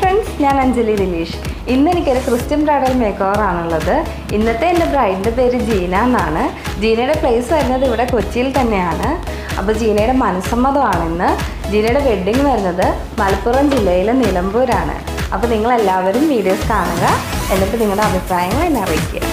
Friends ഞാൻ അഞ്ജലി ദിലീഷ് ഇന്ന് എനിക്കൊരു ക്രിസ്ത്യൻ ബ്രൈഡൽ മേക്ക് ഓവർ ആണുള്ളത് ഇന്നത്തെ എൻ്റെ ബ്രൈഡിൻ്റെ പേര് ജീന എന്നാണ് ജീനയുടെ പ്ലേസ് വരുന്നത് ഇവിടെ കൊച്ചിയിൽ തന്നെയാണ് അപ്പോൾ ജീനയുടെ മനസ്സമ്മതമാണ് ഇന്ന് ജീനയുടെ വെഡ്ഡിങ് വരുന്നത് മലപ്പുറം ജില്ലയിലെ നിലമ്പൂരാണ് അപ്പോൾ നിങ്ങളെല്ലാവരും വീഡിയോസ് കാണുക എന്നിട്ട് നിങ്ങളുടെ അഭിപ്രായങ്ങൾ എന്നെ അറിയിക്കുക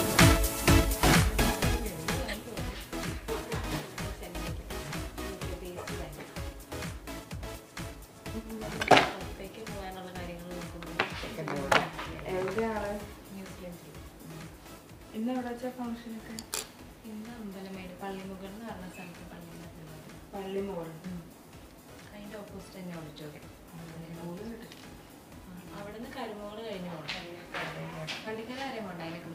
പുറത്തേക്ക് പോകാനുള്ള കാര്യങ്ങൾ നോക്കുമ്പോൾ എവിടെയാണ് ന്യൂസിലൻഡിൽ ഇന്ന് എവിടെ വെച്ചാൽ ഫംഗ്ഷനൊക്കെ ഇന്ന് അമ്പലമേട് പള്ളിമുകൾ എന്ന് പറഞ്ഞ സ്ഥലത്ത് പള്ളിയുടെ പരിപാടി പള്ളി മോൾ അതിൻ്റെ ഓപ്പോസിറ്റ് തന്നെ ഓഡിറ്റോറിയം അവിടെ നിന്ന് കരുമോള് കഴിഞ്ഞു പോകണം പള്ളിക്കര ആരെയും പോകണ്ട അതിനൊക്കെ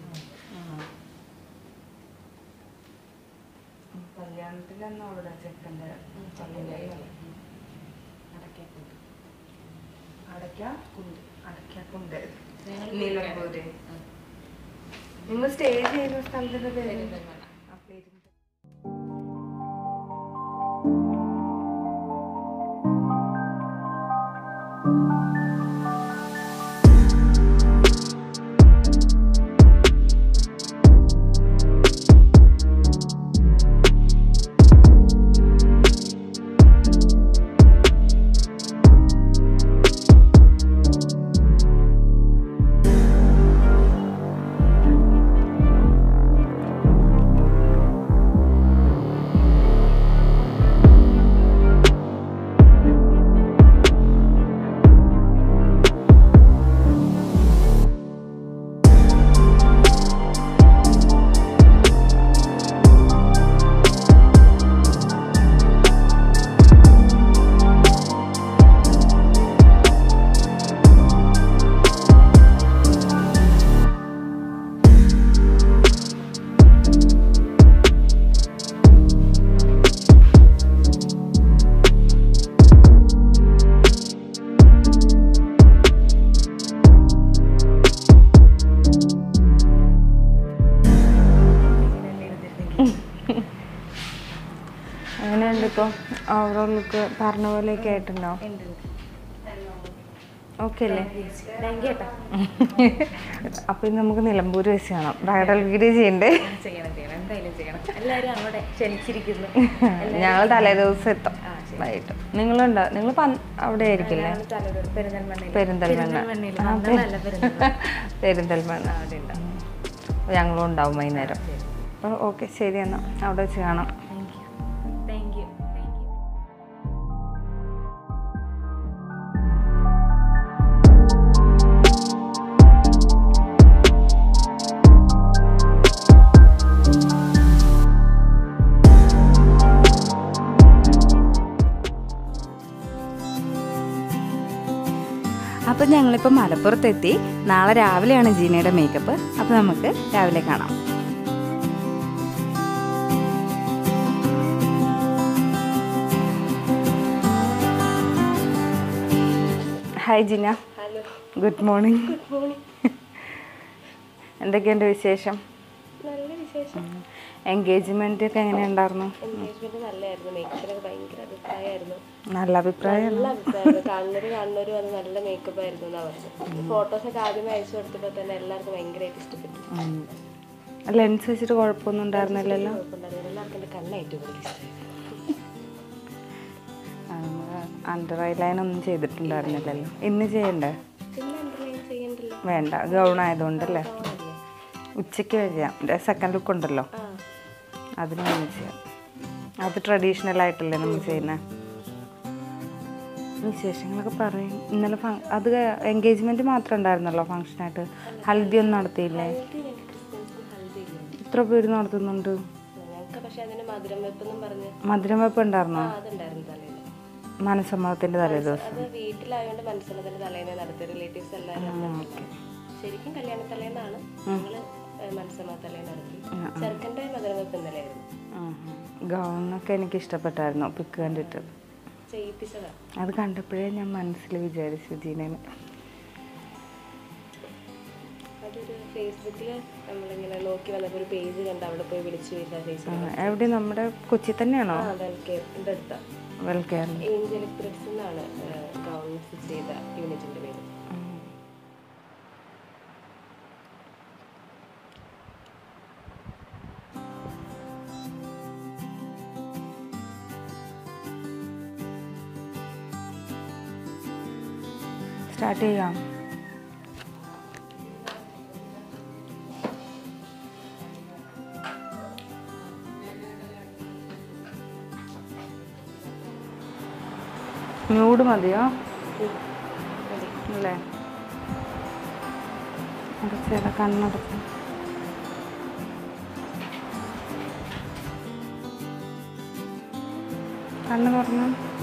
കല്യാണത്തിലെന്നോ അവിടെ ചെക്കൻ്റെ പള്ളിയിലായി അടക്കേക്കൂട്ട് അടയ്ക്കുണ്ട് അടയ്ക്കുണ്ട് ഞങ്ങൾ നിലമ്പൂര് നിങ്ങൾ സ്റ്റേ ചെയ്യുന്ന സ്ഥലത്തിന്റെ പേര് പെരിന്തൽമണ്ണ. ആ, പെരിന്തൽ- എങ്ങനെയുണ്ട് ഇപ്പോൾ ഓവറോൾ ലുക്ക് പറഞ്ഞ പോലെയൊക്കെ ആയിട്ടുണ്ടോ ഓക്കെ അല്ലേ അപ്പം ഇന്ന് നമുക്ക് നിലമ്പൂർ വെച്ച് കാണാം ബ്രൈഡൽ വീഡിയോ ചെയ്യണ്ടേ ചെയ്യണം ചെയ്യണം എന്തായാലും ചെയ്യണം എല്ലാവരും അങ്ങോട്ട് ക്ഷണിച്ചിരിക്കുന്നു ഞങ്ങൾ തലേദിവസം എത്തും വൈകിട്ട് നിങ്ങളുണ്ടോ നിങ്ങൾ അവിടെ ആയിരിക്കില്ലേ പെരുന്തൽമണ്ണയിൽ പെരിന്തൽമണ്ണ പെരുന്തൽമണ്ണയിൽ ആ, വന്നതല്ല പെരുന്തൽമണ്ണ. പെരിന്തൽമണ്ണ അവിടെ ഉണ്ടാവും അപ്പോൾ ഞങ്ങളും ഉണ്ടാവും വൈകുന്നേരം അപ്പോൾ ഓക്കെ ശരി എന്നാൽ അവിടെ വെച്ച് കാണാം thank you thank you thank you അപ്പം ഞങ്ങളിപ്പോൾ മലപ്പുറത്തെത്തി നാളെ രാവിലെയാണ് ജീനയുടെ മേക്കപ്പ് അപ്പോൾ നമുക്ക് രാവിലെ കാണാം hi Jina hello good morning good morning എന്തൊക്കെയുണ്ട് വിശേഷം നല്ല വിശേഷം എൻഗേജ്മെൻ്റ് ഒക്കെ എങ്ങനെയുണ്ടായിരുന്നു എൻഗേജ്മെന്റ് നല്ലതായിരുന്നു മേക്കപ്പിനൊക്കെ ഭയങ്കര അഭിപ്രായമായിരുന്നു നല്ല അഭിപ്രായം നല്ല അഭിപ്രായമായിരുന്നു കണ്ണൂർ കണ്ണൂർ വന്ന് നല്ല മേക്കപ്പ് ആയിരുന്നു എന്നാ പറഞ്ഞത് ഫോട്ടോസൊക്കെ ആദ്യമേ അയച്ചു കൊടുത്തപ്പോൾ തന്നെ എല്ലാവർക്കും ഭയങ്കരമായിട്ട് ഇഷ്ടപ്പെട്ടു ലെൻസ് വെച്ചിട്ട് കുഴപ്പമൊന്നും ഉണ്ടായിരുന്നില്ലല്ലോ കുഴപ്പമുണ്ടായിരുന്നു എല്ലാവർക്കും എൻ്റെ കണ്ണായിട്ട് കൂടുതൽ ഇഷ്ടമായി അണ്ടർ ഐ ലൈൻ ഒന്നും ചെയ്തിട്ടുണ്ടായിരുന്നില്ലല്ലോ ഇന്ന് ചെയ്യണ്ടേ പിന്നെ എന്തെങ്കിലും ചെയ്യണ്ടല്ലോ വേണ്ട ഗൗൺ ആയതുകൊണ്ടല്ലേ ഉച്ചയ്ക്ക് ചെയ്യാം സെക്കൻഡ് ലുക്ക് ഉണ്ടല്ലോ ആ അതിന് വേണ്ടി ചെയ്യാം അത് ട്രഡീഷണൽ ആയിട്ടല്ലേ നമ്മൾ ചെയ്യുന്നത് വിശേഷങ്ങളൊക്കെ പറയും ഇന്നലെ ഫങ് അത് എൻഗേജ്മെൻറ്റ് മാത്രമേ ഉണ്ടായിരുന്നല്ലോ ഫംഗ്ഷനായിട്ട് ഹൽദി ഒന്നും നടത്തിയില്ലേ ഹൽദി ഞങ്ങൾക്ക് ക്രിസ്ത്യൻസിന് ഹൽദി ഇല്ല ഇത്ര പേര് നടത്തുന്നുണ്ട് ഞങ്ങൾക്ക് പക്ഷെ അതിന് മധുരം വെപ്പെന്നും പറഞ്ഞ് മധുരം വെപ്പ് ഉണ്ടായിരുന്നോ ആ അതുണ്ടായിരുന്നു തലേന്ന് മനസ്സമ്മതത്തിൻ്റെ തലേ ദിവസം അത് വീട്ടിലായതുകൊണ്ട് മനസ്സിലതിന് തലേന്ന് നടത്തിയ റിലേറ്റീവ്സ് എല്ലാവരും വന്നിട്ടുണ്ട്. ഓക്കെ ശരിക്കും കല്യാണ തലേന്നാണ് ഞങ്ങള് മനസ്സമ്മ തലേന്ന് നടത്തി ചെറുക്കൻ്റെ മധുരം വെപ്പ് ഇന്നലെ ആയിരുന്നു ഗൗണൊക്കെ എനിക്ക് ഇഷ്ടപ്പെട്ടായിരുന്നു പിക്ക് കണ്ടിട്ട് ചെയ്യിപ്പിച്ചതാ അത് കണ്ടപ്പോഴേ ഞാൻ മനസ്സിൽ വിചാരിച്ചു ജീനേനെ അതൊരു ഫേസ്ബുക്കിൽ നമ്മളിങ്ങനെ നോക്കി വന്നപ്പോൾ ഒരു പേജ് കണ്ട് അവിടെ പോയി വിളിച്ചു പോയില്ല ആ, ഫേസ്ബുക്ക് എവിടെ നമ്മുടെ കൊച്ചി തന്നെയാണോ ആ വെൽക്കേറിൻ്റെ അടുത്താ വെൽ കെയറിൽ ഏഞ്ചൽ ത്രെഡ്സ് എന്നാണ് ഗൗൺ സ്റ്റിച്ച് ചെയ്ത യൂണിറ്റിന്റെ പേര് സ്റ്റാർട്ട് ചെയ്യാം ന്യൂഡ് മതിയോ അല്ലേ അടച്ചേല കണ്ണടച്ച് കണ്ണ് തുറന്നു